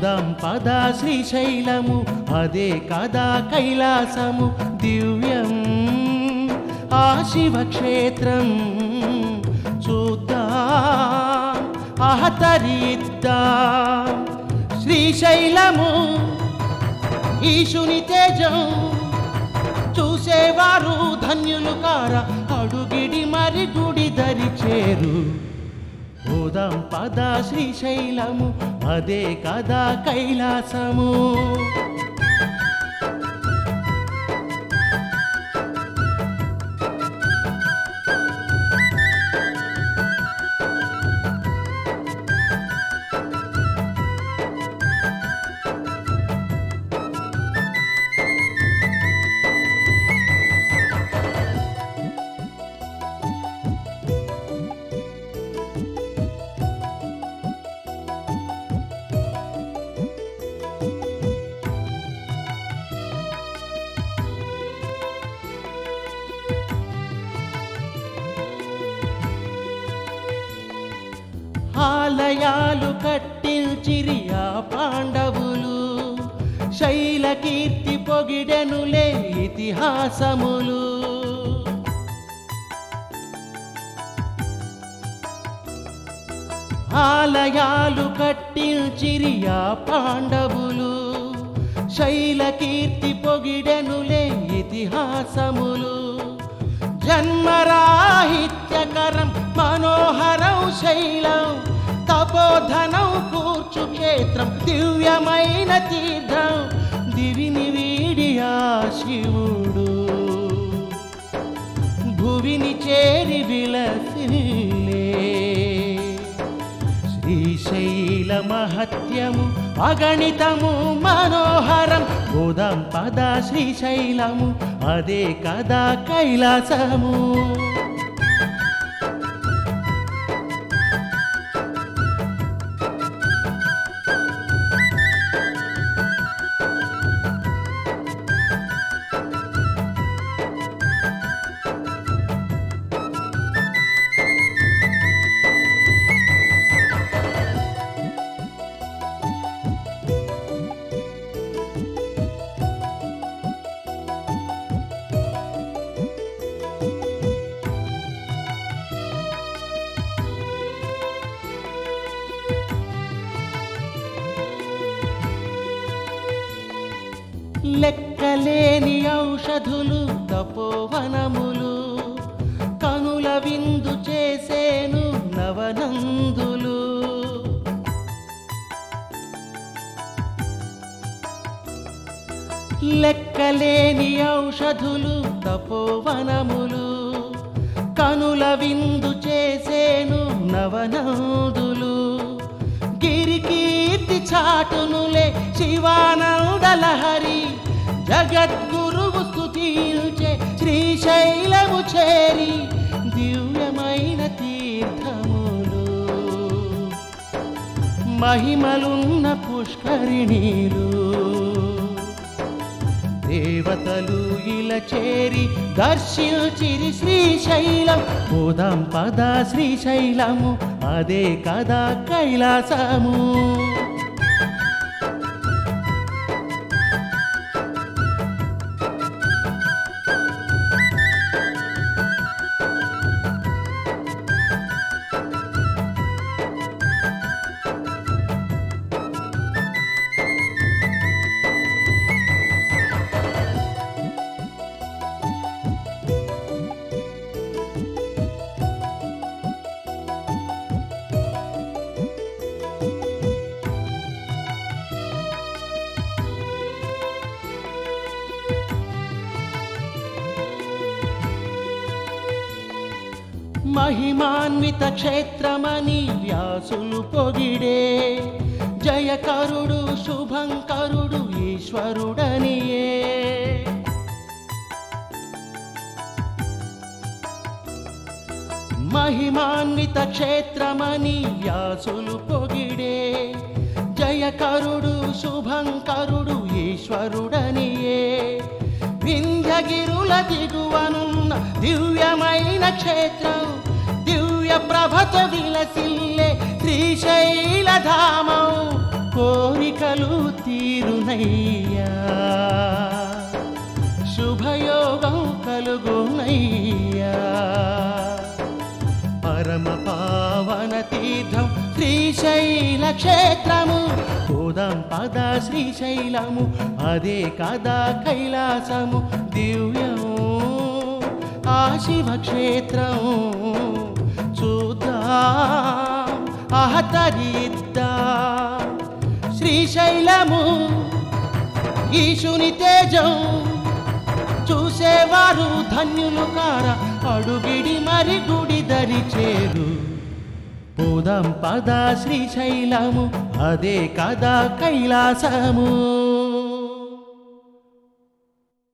పోదాం పద శ్రీశైలము అదే కదా కైలాసము దివ్యం ఆ శివక్షేత్రం చూద్దాం ఆహతరిద్దాం శ్రీశైలము ఈశుని తేజం చూసేవారు ధన్యులు కార అడుగిడి మరి గుడి దరి చేరు పోదాం పద శ్రీశైలము అదే కదా కైలాసము ఆలయాలు కట్టించిరి ఆ పాండవులు శైల కీర్తి పొగిడెనులే ఇతిహాసములు ఆలయాలు కట్టించిరి ఆ పాండవులు శైల కీర్తి పొగిడెనులే ఇతిహాసములు జన్మరాహిత్యకరం మనోహరం శైలం తపోధనం కూర్చు క్షేత్రం దివ్యమైన తీర్థం దివిని వీడి ఆ శివుడు భువిని చేరి విలసిల్లే శ్రీశైల మహత్యము అగణితము మనోహరం గోదాం పద శ్రీశైలము అదే కదా కైలాసము లెక్కలేని ఔషధులు తపోవనములు కనుల విందు చేసేను నవనందులు లెక్కలేని ఔషధులు తపోవనములు కనుల విందు చేసేను నవనందులు గిరికీర్తి చాటునులే శివానందలహరి జగద్గురువు స్తుతించే శ్రీశైలము చేరి దివ్యమైన తీర్థములు మహిమలున్న పుష్కరిణీలు దేవతలు ఇలా చేరి దర్శించిరి శ్రీశైలం పోదాం పద శ్రీశైలము అదే కదా కైలాసము మహిమాన్విత క్షేత్రమని వ్యాసులు పొగిడే జయకరుడు శుభంకరుడు ఈశ్వరుడనియే మహిమాన్విత క్షేత్రమని వ్యాసులు పొగిడే జయకరుడు శుభంకరుడు ఈశ్వరుడనియే వింధ్యగిరుల దిగువనున్న దివ్యమైన క్షేత్రం దివ్య ప్రభతో విలసిల్లే శ్రీశైలధామం కోరిక కోరికలు తీరునయ్యా శుభయోగం కలుగునయ్యా పరమ పావన తీర్థం శ్రీశైల క్షేత్రము పోదాం పద శ్రీశైలము అదే కదా కైలాసము దివ్యము ఆ శివక్షేత్రం చూద్దాం ఆహతరిద్దాం శ్రీశైలము ఈశుని తేజం చూసేవారు ధన్యులు కార అడుగిడి మరి గుడి దరి చేరు పోదాం పద శ్రీశైలము అదే కదా కైలాసము